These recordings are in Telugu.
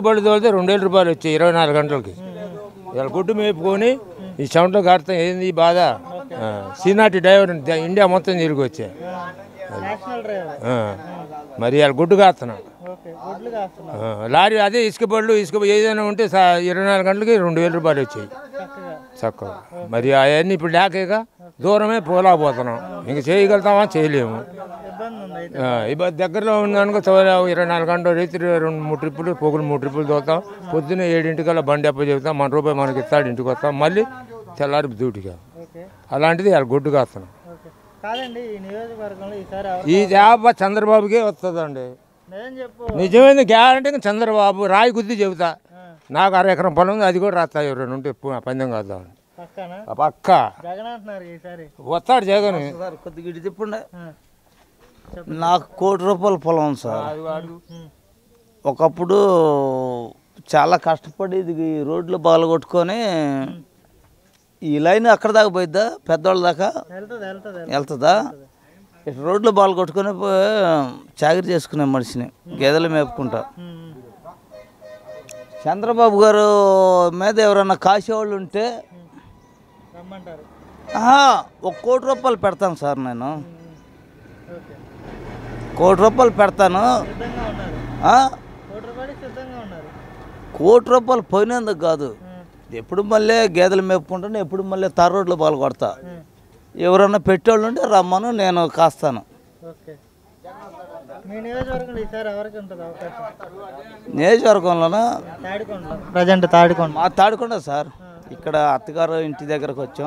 బళ్ళు తోలితే రెండు వేల రూపాయలు వచ్చాయి ఇరవై నాలుగు గంటలకి ఇలా గుడ్డు మేపుకొని ఈ చెమటలో కాడతాం ఏంది ఈ బాధ ఆ, సీనాటి డ్రైవర్ ఇండియా మొత్తం తిరిగి వచ్చా నేషనల్ డ్రైవర్ ఆ, మరి ఇలా గుడ్డు కాస్తున్నాం ఓకే గుడ్లు కాస్తున్నాం ఆ, లారీ అదే ఇసుక బళ్ళు ఇసుక ఏదైనా ఉంటే సా- ఇరవై నాలుగు గంటలకి రెండు వేల రూపాయలు వచ్చాయి చక్కగా చక్కగా మరి అవన్నీ ఇప్పుడు లేకగా దూరమే పోలేకపోతున్నాం ఇంక చేయగలుగుతామా చేయలేము ఇబ్బంది ఉంది అయితే ఆ, ఇప్పుడు దగ్గరలో ఉందనుకో త్వరగా ఇరవై నాలుగు గంటలు రైతు రెండు మూడు ట్రిప్పులు పొగులు మూడు ట్రిప్పులు తోతాం పొద్దున్న ఏడింటికల్లా బండి అప్ప చెబుతాం మన రూపాయి మనకి ఇస్తాడు ఇంటికి వస్తాం మళ్ళీ తెల్లారి డ్యూటీగా ఓకే అలాంటిది వాళ్ళు గుడ్డు కాస్తున్నాం ఓకే కాదండి ఈ నియోజకవర్గంలో ఈసారి ఎవరు- ఈ జాబ్ చంద్రబాబుకే వస్తుందండి నిజం చెప్పు నిజమైన గ్యారంటీ చంద్రబాబు రాయి గుద్ది చెబుతా ఆ, నాకు అర ఎకరం పొలం ఉంది అది కూడా రాస్తా రెండు ఉంటే పు- పందెం కాద్దాం పక్కన పక్క జగన్ అంటున్నారు ఈసారి వస్తాడు జగన్ సార్ కొద్దిగా ఇటు తిప్పండి ఆ, నాకు కోటి రూపాయల పొలం ఉంది సార్ అది వాడు ఉమ్, ఒకప్పుడు చాలా కష్టపడి ఇది ఈ రోడ్లు బాగలగొట్టుకొని ఈ లైన్ అక్కడ దాకా పోయిద్దా పెద్దవాళ్ళ దాకా వెళ్తుంది వెళ్తుంది వెళ్తుందా ఇటు రోడ్లు బాగలగొట్టుకొని పోయి చాకరీ చేసుకునే మనిషిని గేదెలు మేపుకుంటా ఉమ్, చంద్రబాబు గారు మీద ఎవరైనా కాసేవాళ్ళు ఉంటే ఉమ్, రమ్మంటారు ఆహా, ఒక కోటి రూపాయలు పెడతాను సార్ నేను ఉమ్, ఓకే కోటి రూపాయలు పెడతాను సిద్ధంగా ఉన్నారు ఆ? కోటి రూపాయలు సిద్ధంగా ఉన్నారు కోటి రూపాయలు పోయినందుకు కాదు ఉమ్, ఎప్పుడు మళ్ళీ గేదెలు మేపుకుంటాను ఎప్పుడు మళ్ళీ తార్ రోడ్లు పాలు కొడతా ఉమ్, ఎవరన్నా పెట్టేవాళ్ళు ఉంటే రమ్మను నేను కాస్తాను ఓకే మీ నియోజకవర్గంలో ఈసారి ఎవరికి ఉంటుంది అవకాశం నియోజకవర్గంలోన తాడికొండ ప్రజెంట్ తాడికొండ మా తాడుకుండా సార్ ఇక్కడ అత్తగారు ఇంటి దగ్గరకు వచ్చాం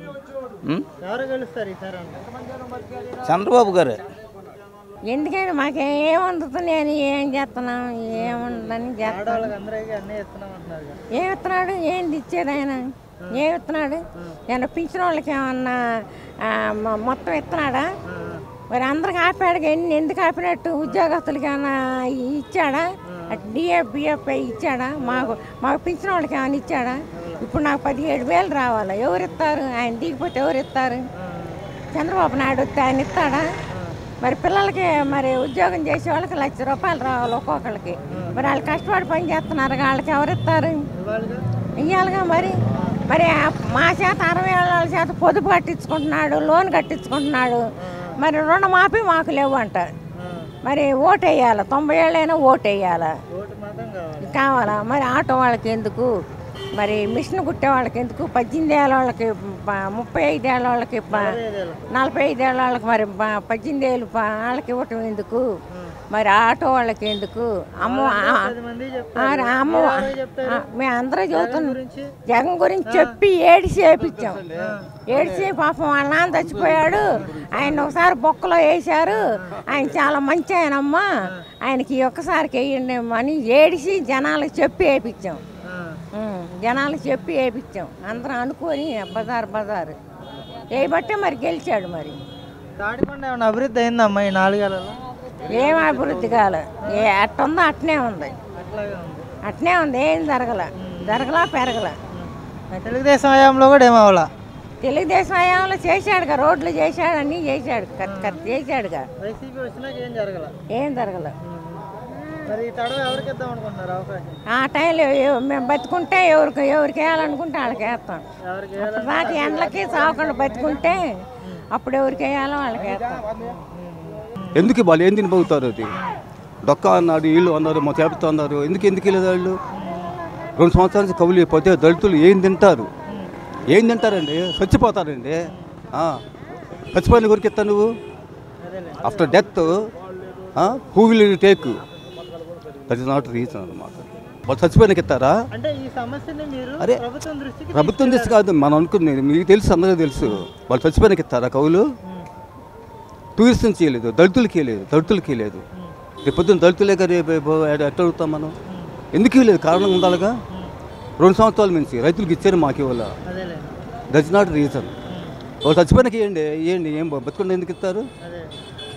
ఉం? ఎవరు గెలుస్తారు ఈసారి అంటే చంద్రబాబు గారే ఎందుకంటే మాకేం అందుతుంది అని ఏం చేస్తున్నాం ఏముందని చేస్తాం ఆడవాళ్ళకి అందరికీ అన్నీ ఇస్తున్నాం అంటున్నారు కదా. ఏం ఇస్తున్నాడు ఏంది ఇచ్చేది ఆయన ఏం ఇస్తున్నాడు ఏమన్నా పింఛన్ వాళ్ళకి ఏమన్నా ఆ, మొ- మొత్తం ఇస్తున్నాడా మరి అందరికి ఆపాడు ఎన్ని ఎందుకు ఆపినట్టు ఉద్యోగస్తులకి ఏమన్నా ఇచ్చాడా డిఎఫ్ బిఎఫ్ ఇచ్చాడా మాకు మాకు పింఛన్ వాళ్ళకి ఏమైనా ఇచ్చాడా ఇప్పుడు నాకు పదిహేడు వేలు రావాలి ఎవరు ఇస్తారు ఆయన దిగిపోతే ఎవరు ఇస్తారు చంద్రబాబు నాయుడు వస్తే ఆయన ఇస్తాడా మరి పిల్లలకి మరి ఉద్యోగం చేసే వాళ్ళకి లక్ష రూపాయలు రావాలి ఒక్కొక్కరికి మరి వాళ్ళు కష్టపడి పని చేస్తున్నారు వాళ్ళకి ఎవరు ఇస్తారు ఇవాళగా ఇవ్వాలిగా మరి మరి ఆ- మా చేత అరవై ఏళ్ళ చేత పొదుపు కట్టించుకుంటున్నాడు లోన్ కట్టించుకుంటున్నాడు మరి రుణమాఫీ మాకు లేవు అంట మరి ఓటు వేయాలి తొంభై ఏళ్ళైనా ఓటు వేయాలి ఓటు మాత్రం కావాలి కావాలా మరి ఆటో వాళ్ళకి ఎందుకు మరి మిషన్ కుట్టే వాళ్ళకి ఎందుకు పద్దెనిమిది ఏళ్ళ వాళ్ళకి ప- ముప్పై ఐదు ఏళ్ళ వాళ్ళకి ప- ఐదేళ్ళు. నలభై ఐదు ఏళ్ళ వాళ్ళకి మరి ప- పద్దెనిమిది ఏళ్ళు ప- వాళ్ళకి ఇవ్వటం ఎందుకు మరి ఆటో వాళ్ళకి ఎందుకు అమ్మ ఆ- పది మంది ఆ, చెప్తారు అమ్మ ఎవరో చెప్తారు ఆ, మేము అందరూ చదువుతున్నాం గురించి జగన్ గురించి చెప్పి ఏడిసి వేపించాం ఏడిసి పాపం వాళ్ళ నాన్న చచ్చిపోయాడు ఆయన ఒకసారి బొక్కలో వేశారు ఆయన చాలా మంచి ఆయనమ్మా ఆయనకి ఈ ఒక్కసారికి వేయండి అని ఏడిసి జనాలకు చెప్పి వేపించాం ఆ, ఉం, జనాలకు చెప్పి వేపించాం అందరం అనుకొని బజారు బజారు వేయబట్టే మరి గెలిచాడు మరి తాడికొండ ఏమైనా అభివృద్ధి అయిందమ్మా ఈ నాలుగేళ్లలో ఏం అభివృద్ధి కాలే ఏ అట్టుందో అట్నే ఉంది అట్లాగే ఉంది అట్నే ఉంది ఏం జరగల జరగలా పెరగల తెలుగుదేశం హయాంలో కూడా ఏమవ్వాలా తెలుగుదేశం హయాంలో చేశాడుగా రోడ్లు చేశాడు అన్నీ చేశాడు కత్ కత్ చేశాడుగా వైసీపీ వచ్చినాక ఏం జరగల ఏం జరగల మరి ఈ తడవ ఎవరికి ఇద్దాం అనుకుంటున్నారు అవకాశం ఆ టైంలో ఎవ- మేము బతుకుంటే ఎవరికి ఎవరికి వేయాలనుకుంటే వాళ్ళకి వేస్తాం ఎవరికి అప్పుడు దాకా ఎండలకి సావకుండా బతుకుంటే అప్పుడు ఎవరికి వేయాలో వాళ్ళకి వేస్తాం ఎందుకు వాళ్ళు ఏం తిని పోతారు అది డొక్క అన్నాడు వీళ్ళు అన్నారు మా చేపతో అన్నారు ఎందుకు ఎందుకు వెళ్ళేది వాళ్ళు రెండు సంవత్సరాల నుంచి కవులు అయిపోతే దళితులు ఏం తింటారు ఏం తింటారండి చచ్చిపోతారండి ఆ, చచ్చిపోయిన గురికి ఎత్తా నువ్వు after death who will take that is not reason అనమాట వాళ్ళు చచ్చిపోయినకి ఎత్తారా అంటే ఈ సమస్యని మీరు అరే, ప్రభుత్వం దృష్టికి ప్రభుత్వం తెచ్చి కాదు మనం అనుకున్నది మీకు తెలుసు అందరికీ తెలుసు వాళ్ళు చచ్చిపోయినకి ఎత్తారా కవులు టూరిస్ట్ నుంచి ఇవ్వలేదు దళితులకి ఇవ్వలేదు దళితులకి ఇవ్వలేదు రేపు పొద్దున్న దళితులే కదా రేపు రేపు ఎట్ట అడుగుతాం మనం ఎందుకు ఇవ్వలేదు కారణం ఉండాలిగా రెండు సంవత్సరాల నుంచి రైతులకు ఇచ్చారు మాకు ఇవ్వాల అదేలే దట్స్ నాట్ రీజన్ వాళ్ళు చచ్చిపోయినకి ఇవ్వండి ఇవ్వండి ఏం బతుకుండా ఎందుకు ఇస్తారు అదే